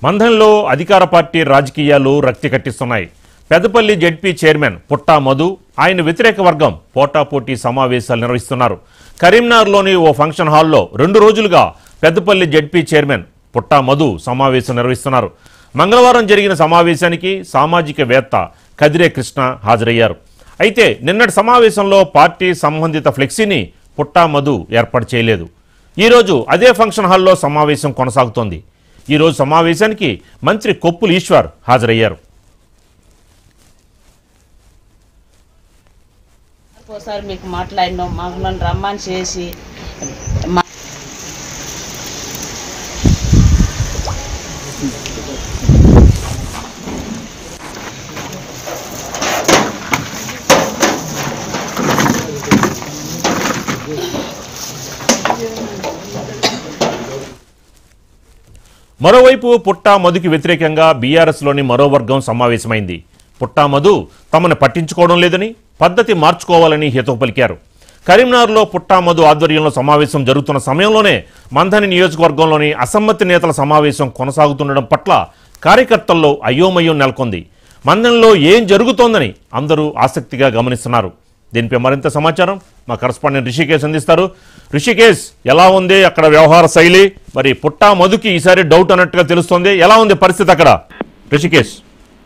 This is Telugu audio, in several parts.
మంథన్లో అధికార పార్టీ రాజకీయాలు రక్తి కట్టిస్తున్నాయి పెద్దపల్లి జడ్పీ చైర్మన్ పుట్టా మధు ఆయన వ్యతిరేక వర్గం పోటాపోటీ సమావేశాలు నిర్వహిస్తున్నారు కరీంనగర్లోని ఓ ఫంక్షన్ హాల్లో రెండు రోజులుగా పెద్దపల్లి జడ్పీ చైర్మన్ పుట్టా మధు సమావేశం నిర్వహిస్తున్నారు మంగళవారం జరిగిన సమావేశానికి సామాజికవేత్త కదిరే కృష్ణ హాజరయ్యారు అయితే నిన్నటి సమావేశంలో పార్టీ సంబంధిత ఫ్లెక్సీని పుట్టా మధు ఏర్పాటు చేయలేదు ఈరోజు అదే ఫంక్షన్ హాల్లో సమావేశం కొనసాగుతోంది ఈరోజు సమావేశానికి మంత్రి కొప్పులు ఈశ్వర్ హాజరయ్యారు ఒకసారి మీకు మాట్లాడినాం మాకు నన్ను రమ్మని చేసి మా- మరోవైపు పుట్టా మధుకి వ్యతిరేకంగా బీఆర్ఎస్లోని మరో వర్గం సమావేశమైంది పుట్టా మధు తమను పట్టించుకోవడం లేదని పద్ధతి మార్చుకోవాలని హితవు పలికారు కరీంనగర్లో పుట్టా మధు ఆధ్వర్యంలో సమావేశం జరుగుతున్న సమయంలోనే మంథని నియోజకవర్గంలోని అసమ్మతి నేతల సమావేశం కొనసాగుతుండడం పట్ల కార్యకర్తల్లో అయోమయం నెలకొంది మందనంలో ఏం జరుగుతోందని అందరూ ఆసక్తిగా గమనిస్తున్నారు దీనిపై మరింత సమాచారం మా కరస్పాండెంట్ రిషికేశ్ అందిస్తారు రిషికేశ్ ఎలా ఉంది అక్కడ వ్యవహార శైలి మరి పుట్టా మధుకి ఈసారి డౌట్ అన్నట్టుగా తెలుస్తోంది ఎలా ఉంది పరిస్థితి అక్కడ రిషికేశ్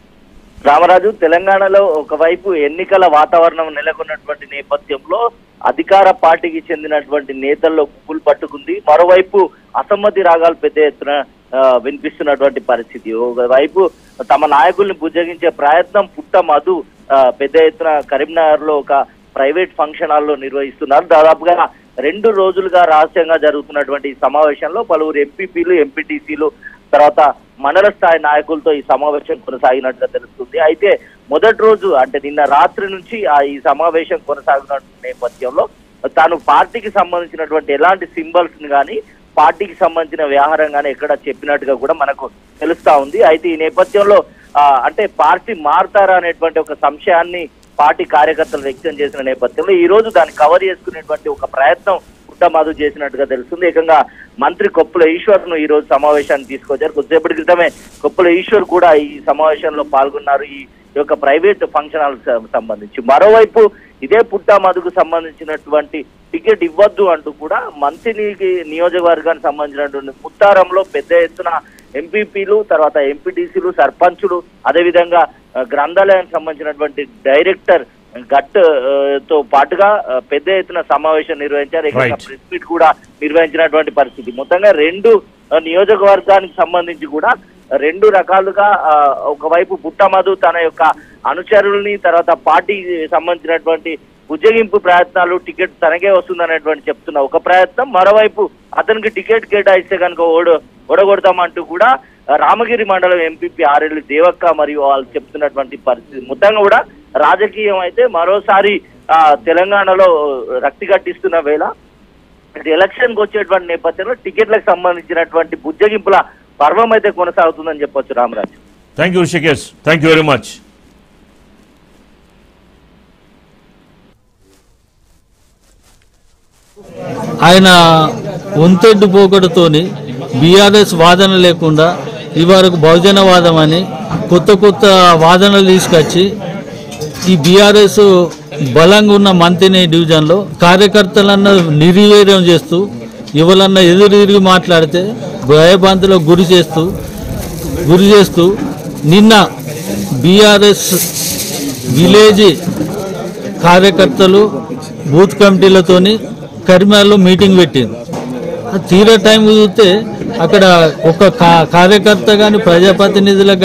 రామరాజు తెలంగాణలో ఒకవైపు ఎన్నికల వాతావరణం నెలకొన్నటువంటి నేపథ్యంలో అధికార పార్టీకి చెందినటువంటి నేతల్లో గుప్పులు పట్టుకుంది మరోవైపు అసమ్మతి రాగాలు పెద్ద ఎత్తున ఆ, వినిపిస్తున్నటువంటి పరిస్థితి ఒకవైపు తమ నాయకుల్ని బుజ్జగించే ప్రయత్నం పుట్ట మధు ఆ, పెద్ద ఎత్తున కరీంనగర్ లో ఒక ప్రైవేట్ ఫంక్షన్ హాల్లో నిర్వహిస్తున్నారు దాదాపుగా రెండు రోజులుగా రహస్యంగా జరుగుతున్నటువంటి ఈ సమావేశంలో పలువురు ఎంపీపీలు ఎంపీటీసీలు తర్వాత మండల స్థాయి నాయకులతో ఈ సమావేశం కొనసాగినట్టుగా తెలుస్తుంది అయితే మొదటి రోజు అంటే నిన్న రాత్రి నుంచి ఆ ఈ సమావేశం కొనసాగుతున్న నేపథ్యంలో తాను పార్టీకి సంబంధించినటువంటి ఎలాంటి సింబల్స్ ని కానీ పార్టీకి సంబంధించిన వ్యవహారం కానీ ఎక్కడ చెప్పినట్టుగా కూడా మనకు తెలుస్తా ఉంది అయితే ఈ నేపథ్యంలో ఆ, అంటే పార్టీ మారుతారా అనేటువంటి ఒక సంశయాన్ని పార్టీ కార్యకర్తలు వ్యక్తం చేసిన నేపథ్యంలో ఈ రోజు దాన్ని కవర్ చేసుకునేటువంటి ఒక ప్రయత్నం పుట్టమాదు చేసినట్టుగా తెలుస్తుంది ఏకంగా మంత్రి కొప్పుల ఈశ్వర్ ను ఈ రోజు సమావేశానికి తీసుకొచ్చారు కొద్దిసేపటి క్రితమే కొప్పుల ఈశ్వర్ కూడా ఈ సమావేశంలో పాల్గొన్నారు ఈ యొక్క ప్రైవేట్ ఫంక్షన్ హాల్ సంబంధించి మరోవైపు ఇదే పుట్టామదుకు సంబంధించినటువంటి టికెట్ ఇవ్వద్దు అంటూ కూడా మంత్రికి నియోజకవర్గానికి సంబంధించినటువంటి ముత్తారంలో పెద్ద ఎత్తున ఎంపీపీలు తర్వాత ఎంపీటీసీలు సర్పంచులు అదేవిధంగా ఆ, గ్రంథాలయానికి సంబంధించినటువంటి డైరెక్టర్ గట్ ఆ, తో పాటుగా ఆ, పెద్ద ఎత్తున సమావేశం నిర్వహించారు ఇక Right. ప్రెస్ మీట్ కూడా నిర్వహించినటువంటి పరిస్థితి మొత్తంగా రెండు ఆ, నియోజకవర్గానికి సంబంధించి కూడా రెండు రకాలుగా ఆ, ఒకవైపు పుట్టమధు తన యొక్క అనుచరుల్ని తర్వాత పార్టీకి సంబంధించినటువంటి ఉజ్జగింపు ప్రయత్నాలు టికెట్ తనకే వస్తుందనేటువంటి చెప్తున్న ఒక ప్రయత్నం మరోవైపు అతనికి టికెట్ కేటాయిస్తే కనుక ఓడ ఓడగొడతామంటూ కూడా ఆ, రామగిరి మండలం ఎంపీపీ ఆర్ఎల్ దేవక్క మరియు వాళ్ళు చెప్తున్నటువంటి పరిస్థితి మొత్తంగా కూడా రాజకీయం అయితే మరోసారి ఆ, తెలంగాణలో రక్తి కట్టిస్తున్న వేళ ఇటు ఎలక్షన్ కు వచ్చేటువంటి నేపథ్యంలో టికెట్లకు సంబంధించినటువంటి బుజ్జగింపుల పర్వం అయితే కొనసాగుతుందని చెప్పొచ్చు Ramaraju thank you Rishikesh thank you very much ఆయన వంతెడ్డు పోకడుతోని బీఆర్ఎస్ వాదన లేకుండా ఇవరకు బహుజన వాదం అని కొత్త కొత్త వాదనలు తీసుకొచ్చి ఈ బీఆర్ఎస్ బలంగా ఉన్న మంతిని డివిజన్లో కార్యకర్తలన్న నిర్వీర్యం చేస్తూ ఎవరన్నా ఎదురు తిరిగి మాట్లాడితే భయభ్రాంతులకు గురి చేస్తూ గురి చేస్తూ నిన్న బీఆర్ఎస్ విలేజ్ కార్యకర్తలు బూత్ కమిటీలతోని కరీంనగర్లో మీటింగ్ పెట్టింది ఆ తీరా టైం చూస్తే అక్కడ ఒక కా- కార్యకర్త కానీ ప్రజాప్రతినిధులకు